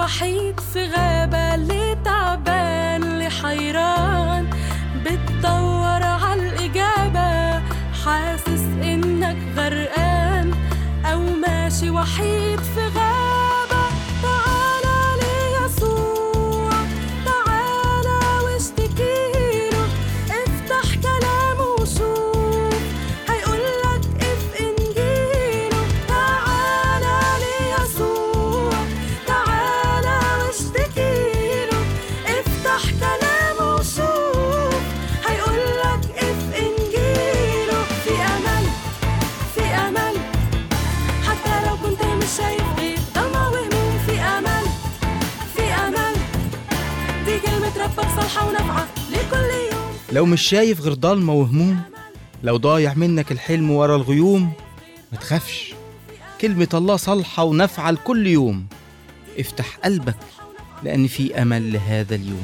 وحيد في غابة اللي تعبان اللي حيران بتدور عالإجابة حاسس إنك غرقان أو ماشي وحيد في غابة تعالى ليسوع تعالى واشتكيله افتح كلامه وشوف هيقولك اف انجيله تعالى ليسوع تعالى واشتكيله افتح كلامه وشوف هيقولك اف انجيله في امل في امل حتى لو كنت مش شايف غير ضلمة وهموم في امل في امل دي كلمة ربك صالحة ونافعة لكل يوم لو مش شايف غير ضلمة وهموم لو ضايع منك الحلم ورا الغيوم ما تخافش كلمة الله صالحة ونافعة لكل يوم افتح قلبك لأن في أمل لهذا اليوم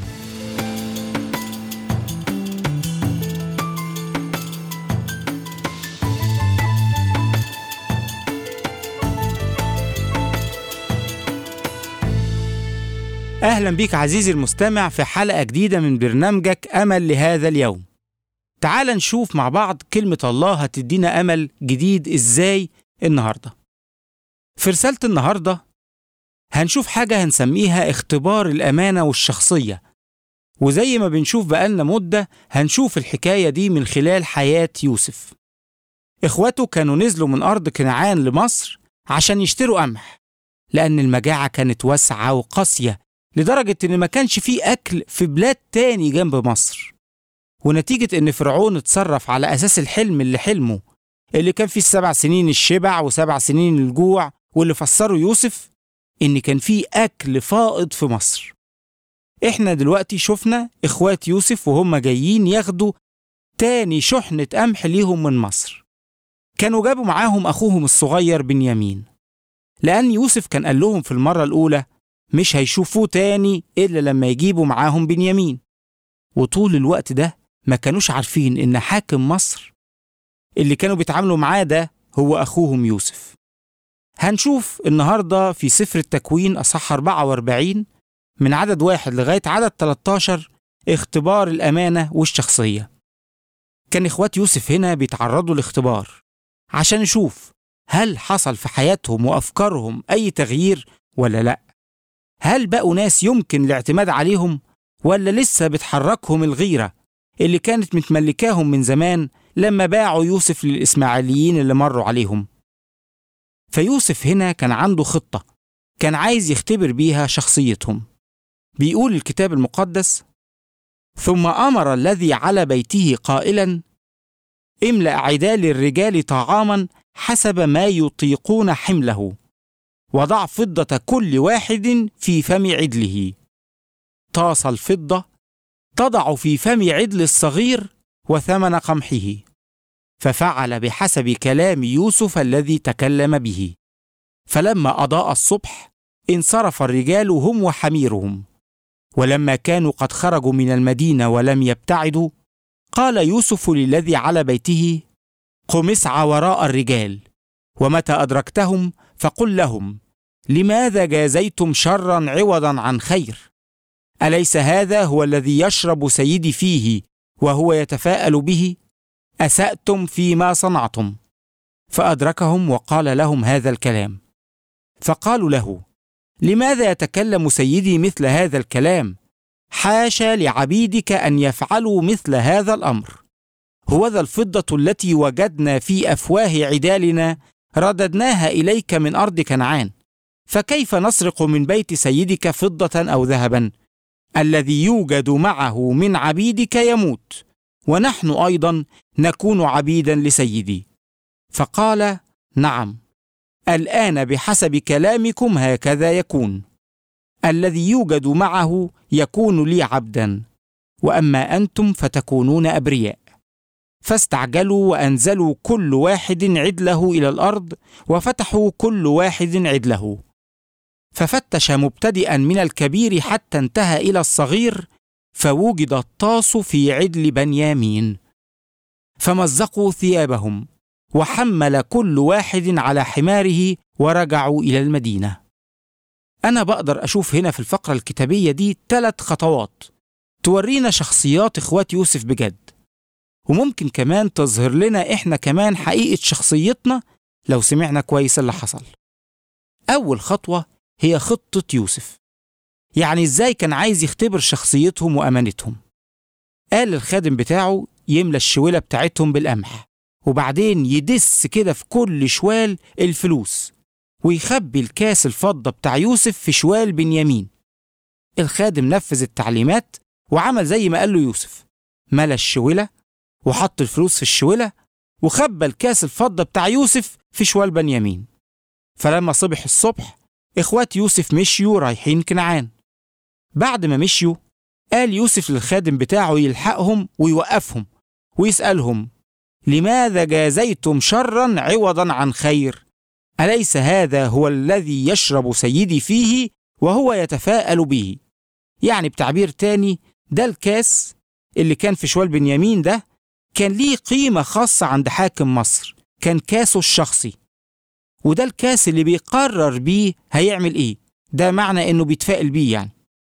أهلا بيك عزيزي المستمع في حلقة جديدة من برنامجك أمل لهذا اليوم تعال نشوف مع بعض كلمة الله هتدينا أمل جديد إزاي النهاردة في رسالة النهاردة هنشوف حاجة هنسميها اختبار الأمانة والشخصية وزي ما بنشوف بقالنا مدة هنشوف الحكاية دي من خلال حياة يوسف إخواته كانوا نزلوا من أرض كنعان لمصر عشان يشتروا قمح لأن المجاعة كانت واسعة وقاسية لدرجة إن ما كانش فيه أكل في بلاد تاني جنب مصر ونتيجة إن فرعون اتصرف على أساس الحلم اللي حلمه اللي كان فيه السبع سنين الشبع وسبع سنين الجوع واللي فسره يوسف إن كان فيه أكل فائض في مصر إحنا دلوقتي شفنا إخوات يوسف وهم جايين ياخدوا تاني شحنة قمح ليهم من مصر كانوا جابوا معاهم أخوهم الصغير بنيامين لأن يوسف كان قال لهم في المرة الأولى مش هيشوفوه تاني إلا لما يجيبوا معاهم بنيامين وطول الوقت ده ما كانوش عارفين إن حاكم مصر اللي كانوا بيتعاملوا معاه ده هو أخوهم يوسف هنشوف النهاردة في سفر التكوين أصح 44 من عدد واحد لغاية عدد 13 اختبار الأمانة والشخصية كان إخوات يوسف هنا بيتعرضوا لاختبار عشان نشوف هل حصل في حياتهم وأفكارهم أي تغيير ولا لأ هل بقوا ناس يمكن الاعتماد عليهم ولا لسه بتحركهم الغيرة اللي كانت متملكاهم من زمان لما باعوا يوسف للإسماعيليين اللي مروا عليهم فيوسف هنا كان عنده خطة كان عايز يختبر بيها شخصيتهم بيقول الكتاب المقدس ثم أمر الذي على بيته قائلا املأ عدال الرجال طعاما حسب ما يطيقون حمله وضع فضة كل واحد في فم عدله طاس الفضة تضع في فم عدل الصغير وثمن قمحه ففعل بحسب كلام يوسف الذي تكلم به فلما أضاء الصبح انصرف الرجال هم وحميرهم ولما كانوا قد خرجوا من المدينة ولم يبتعدوا قال يوسف للذي على بيته قم اسعى وراء الرجال ومتى أدركتهم فقل لهم لماذا جازيتم شرا عوضا عن خير اليس هذا هو الذي يشرب سيدي فيه وهو يتفاءل به اساتم فيما صنعتم فادركهم وقال لهم هذا الكلام فقالوا له لماذا يتكلم سيدي مثل هذا الكلام حاشا لعبيدك ان يفعلوا مثل هذا الامر هو ذا الفضه التي وجدنا في افواه عدالنا رددناها اليك من ارض كنعان فكيف نسرق من بيت سيدك فضه او ذهبا الذي يوجد معه من عبيدك يموت ونحن ايضا نكون عبيدا لسيدي فقال نعم الان بحسب كلامكم هكذا يكون الذي يوجد معه يكون لي عبدا واما انتم فتكونون ابرياء فاستعجلوا وانزلوا كل واحد عدله الى الارض وفتحوا كل واحد عدله ففتش مبتدئا من الكبير حتى انتهى الى الصغير فوجد الطاس في عدل بنيامين فمزقوا ثيابهم وحمل كل واحد على حماره ورجعوا الى المدينه أنا بقدر أشوف هنا في الفقرة الكتابية دي ثلاث خطوات تورينا شخصيات إخوات يوسف بجد وممكن كمان تظهر لنا إحنا كمان حقيقة شخصيتنا لو سمعنا كويس اللي حصل أول خطوة هي خطة يوسف يعني إزاي كان عايز يختبر شخصيتهم وأمانتهم قال للخادم بتاعه يملى الشويلة بتاعتهم بالقمح وبعدين يدس كده في كل شوال الفلوس ويخبي الكاس الفضة بتاع يوسف في شوال بنيامين الخادم نفذ التعليمات وعمل زي ما قال له يوسف ملى الشويلة وحط الفلوس في الشويلة وخبى الكاس الفضة بتاع يوسف في شوال بنيامين فلما صبح الصبح إخوات يوسف مشيوا رايحين كنعان بعد ما مشيوا قال يوسف للخادم بتاعه يلحقهم ويوقفهم ويسألهم لماذا جازيتم شرا عوضا عن خير أليس هذا هو الذي يشرب سيدي فيه وهو يتفاءل به يعني بتعبير تاني ده الكاس اللي كان في شوال بنيامين ده كان ليه قيمة خاصة عند حاكم مصر كان كاسه الشخصي وده الكاس اللي بيقرر بيه هيعمل ايه ده معنى انه بيتفائل بيه يعني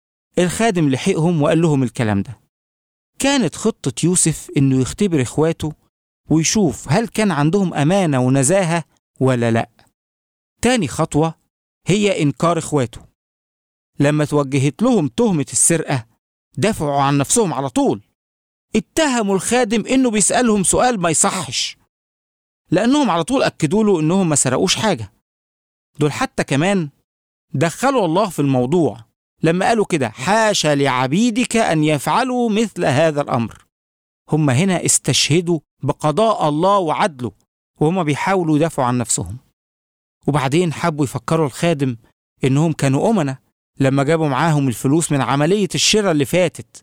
الخادم لحقهم وقال لهم الكلام ده كانت خطة يوسف انه يختبر اخواته ويشوف هل كان عندهم امانة ونزاهة ولا لا تاني خطوة هي انكار اخواته لما توجهت لهم تهمة السرقة دافعوا عن نفسهم على طول اتهموا الخادم انه بيسألهم سؤال ما يصحش لأنهم على طول أكدوا له إنهم ما سرقوش حاجة دول حتى كمان دخلوا الله في الموضوع لما قالوا كده حاشا لعبيدك أن يفعلوا مثل هذا الأمر هم هنا استشهدوا بقضاء الله وعدله وهم بيحاولوا يدافعوا عن نفسهم وبعدين حبوا يفكروا الخادم إنهم كانوا أمنة لما جابوا معاهم الفلوس من عملية الشراء اللي فاتت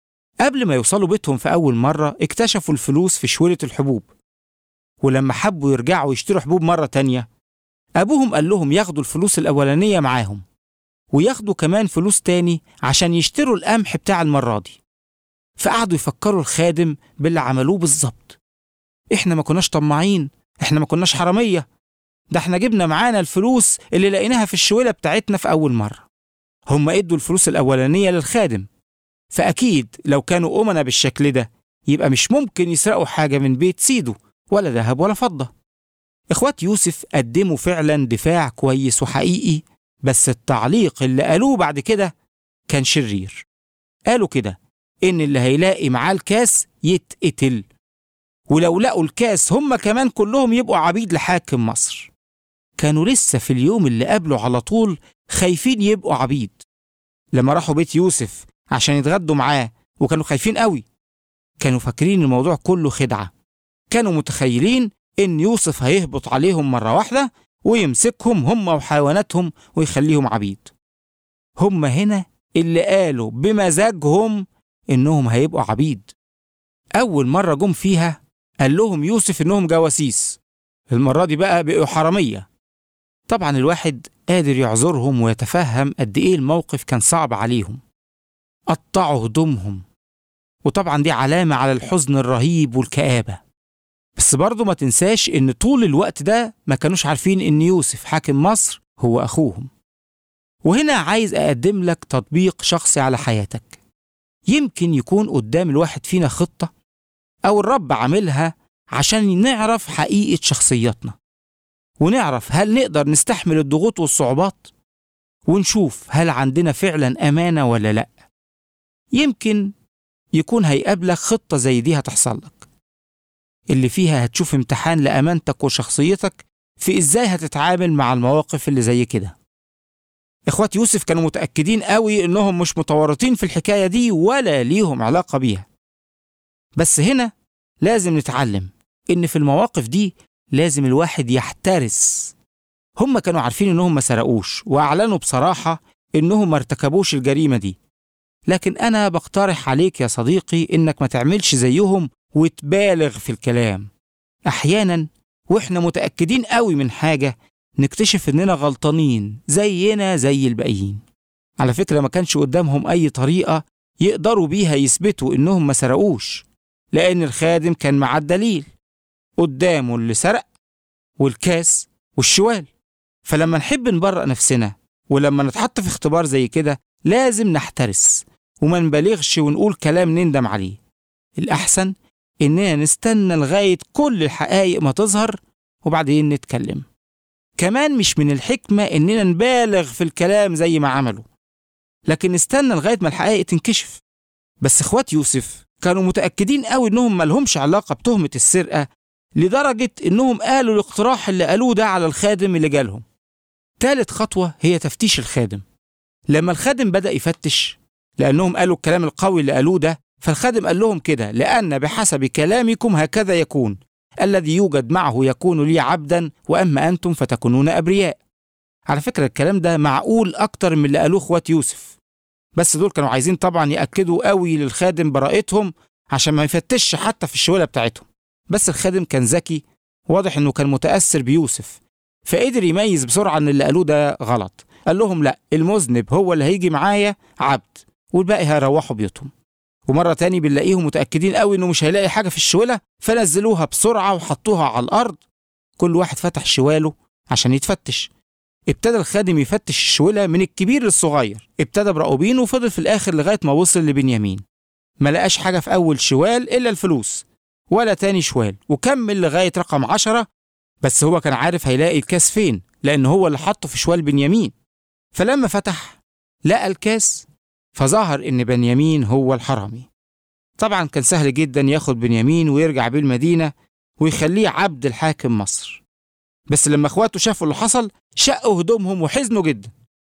قبل ما يوصلوا بيتهم في أول مرة اكتشفوا الفلوس في شويلة الحبوب ولما حبوا يرجعوا يشتروا حبوب مرة تانية أبوهم قال لهم ياخدوا الفلوس الأولانية معاهم وياخدوا كمان فلوس تاني عشان يشتروا القمح بتاع المرة دي فقعدوا يفكروا الخادم باللي عملوه بالظبط احنا ما كناش طماعين احنا ما كناش حرامية ده احنا جبنا معانا الفلوس اللي لقيناها في الشويلة بتاعتنا في أول مرة هم ادوا الفلوس الأولانية للخادم فأكيد لو كانوا أمنا بالشكل ده يبقى مش ممكن يسرقوا حاجة من بيت سيده ولا ذهب ولا فضة إخوات يوسف قدموا فعلا دفاع كويس وحقيقي بس التعليق اللي قالوه بعد كده كان شرير قالوا كده إن اللي هيلاقي معاه الكاس يتقتل ولو لقوا الكاس هم كمان كلهم يبقوا عبيد لحاكم مصر كانوا لسه في اليوم اللي قبله على طول خايفين يبقوا عبيد لما راحوا بيت يوسف عشان يتغدوا معاه وكانوا خايفين قوي كانوا فاكرين الموضوع كله خدعة كانوا متخيلين إن يوسف هيهبط عليهم مرة واحدة ويمسكهم هم وحيواناتهم ويخليهم عبيد هم هنا اللي قالوا بمزاجهم إنهم هيبقوا عبيد أول مرة جم فيها قال لهم يوسف إنهم جواسيس المرة دي بقى بقوا حرامية طبعا الواحد قادر يعذرهم ويتفهم قد إيه الموقف كان صعب عليهم قطعوا هدومهم وطبعا دي علامة على الحزن الرهيب والكآبة بس برضه ما تنساش إن طول الوقت ده ما كانوش عارفين إن يوسف حاكم مصر هو أخوهم وهنا عايز أقدم لك تطبيق شخصي على حياتك يمكن يكون قدام الواحد فينا خطة أو الرب عاملها عشان نعرف حقيقة شخصياتنا ونعرف هل نقدر نستحمل الضغوط والصعوبات ونشوف هل عندنا فعلا أمانة ولا لأ يمكن يكون هيقابلك خطة زي دي هتحصل لك اللي فيها هتشوف امتحان لأمانتك وشخصيتك في إزاي هتتعامل مع المواقف اللي زي كده إخوات يوسف كانوا متأكدين قوي إنهم مش متورطين في الحكاية دي ولا ليهم علاقة بيها بس هنا لازم نتعلم إن في المواقف دي لازم الواحد يحترس هم كانوا عارفين إنهم ما سرقوش وأعلنوا بصراحة إنهم ما ارتكبوش الجريمة دي لكن أنا بقترح عليك يا صديقي إنك ما تعملش زيهم وتبالغ في الكلام أحيانا وإحنا متأكدين قوي من حاجة نكتشف إننا غلطانين زينا زي الباقيين على فكرة ما كانش قدامهم أي طريقة يقدروا بيها يثبتوا إنهم ما سرقوش لأن الخادم كان معاه الدليل قدامه اللي سرق والكاس والشوال فلما نحب نبرأ نفسنا ولما نتحط في اختبار زي كده لازم نحترس وما نبالغش ونقول كلام نندم عليه الأحسن إننا نستنى لغاية كل الحقائق ما تظهر وبعدين نتكلم كمان مش من الحكمة إننا نبالغ في الكلام زي ما عملوا لكن نستنى لغاية ما الحقائق تنكشف بس إخوات يوسف كانوا متأكدين قوي إنهم ملهمش علاقة بتهمة السرقة لدرجة إنهم قالوا الاقتراح اللي قالوه ده على الخادم اللي جالهم تالت خطوة هي تفتيش الخادم لما الخادم بدأ يفتش لأنهم قالوا الكلام القوي اللي قالوه ده فالخادم قال لهم كده لأن بحسب كلامكم هكذا يكون الذي يوجد معه يكون لي عبدا وأما أنتم فتكونون أبرياء على فكرة الكلام ده معقول أكتر من اللي قالوه إخوات يوسف بس دول كانوا عايزين طبعا يأكدوا قوي للخادم براءتهم عشان ما يفتش حتى في الشوالة بتاعتهم بس الخادم كان ذكي واضح إنه كان متأثر بيوسف فقدر يميز بسرعة إن اللي قالوه ده غلط قال لهم لا المذنب هو اللي هيجي معايا عبد والباقي هيروحوا بيوتهم ومرة تاني بنلاقيهم متأكدين قوي إنه مش هيلاقي حاجة في الشولة فنزلوها بسرعة وحطوها على الأرض كل واحد فتح شواله عشان يتفتش ابتدى الخادم يفتش الشولة من الكبير للصغير ابتدى براؤوبين وفضل في الآخر لغاية ما وصل لبنيامين ما لقاش حاجة في أول شوال إلا الفلوس ولا تاني شوال وكمل لغاية رقم عشرة بس هو كان عارف هيلاقي الكاس فين لأن هو اللي حطه في شوال بنيامين فلما فتح لقى الكاس فظهر إن بنيامين هو الحرامي طبعا كان سهل جدا ياخد بنيامين ويرجع بيه المدينة ويخليه عبد الحاكم مصر بس لما اخواته شافوا اللي حصل شقوا هدومهم وحزنوا جدا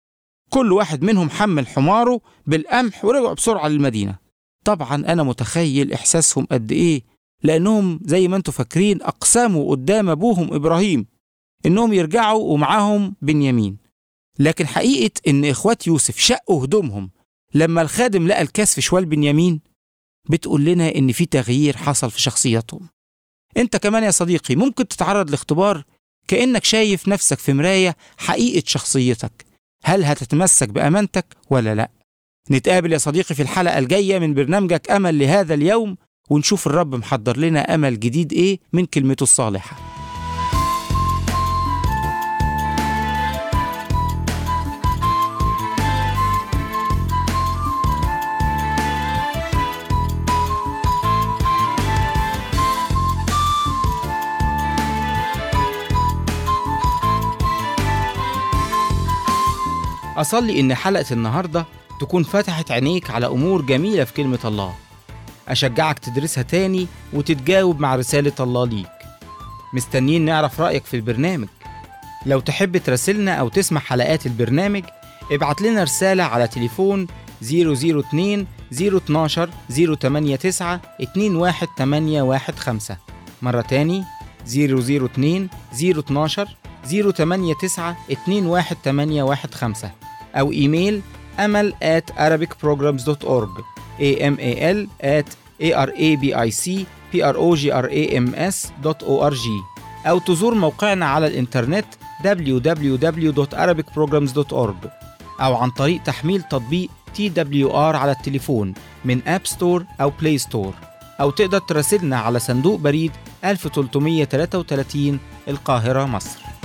كل واحد منهم حمل حماره بالقمح ورجعوا بسرعة للمدينة طبعا أنا متخيل إحساسهم قد إيه لأنهم زي ما أنتم فاكرين أقسموا قدام أبوهم إبراهيم إنهم يرجعوا ومعاهم بنيامين لكن حقيقة إن إخوات يوسف شقوا هدومهم لما الخادم لقى الكاس في شوال بنيامين بتقول لنا إن في تغيير حصل في شخصيتهم أنت كمان يا صديقي ممكن تتعرض لاختبار كأنك شايف نفسك في مراية حقيقة شخصيتك هل هتتمسك بأمانتك ولا لأ؟ نتقابل يا صديقي في الحلقة الجاية من برنامجك أمل لهذا اليوم ونشوف الرب محضر لنا أمل جديد إيه من كلمته الصالحة أصلي إن حلقة النهاردة تكون فتحت عينيك على أمور جميلة في كلمة الله أشجعك تدرسها تاني وتتجاوب مع رسالة الله ليك مستنيين نعرف رأيك في البرنامج لو تحب تراسلنا أو تسمع حلقات البرنامج ابعت لنا رسالة على تليفون 002 012 089 21815 مرة تاني 002 012 089 21815 أو إيميل أمل at arabicprograms.org amal at arabicprograms.org أو تزور موقعنا على الإنترنت www.arabicprograms.org أو عن طريق تحميل تطبيق TWR على التليفون من أب ستور أو بلاي ستور أو تقدر تراسلنا على صندوق بريد 1333 القاهرة مصر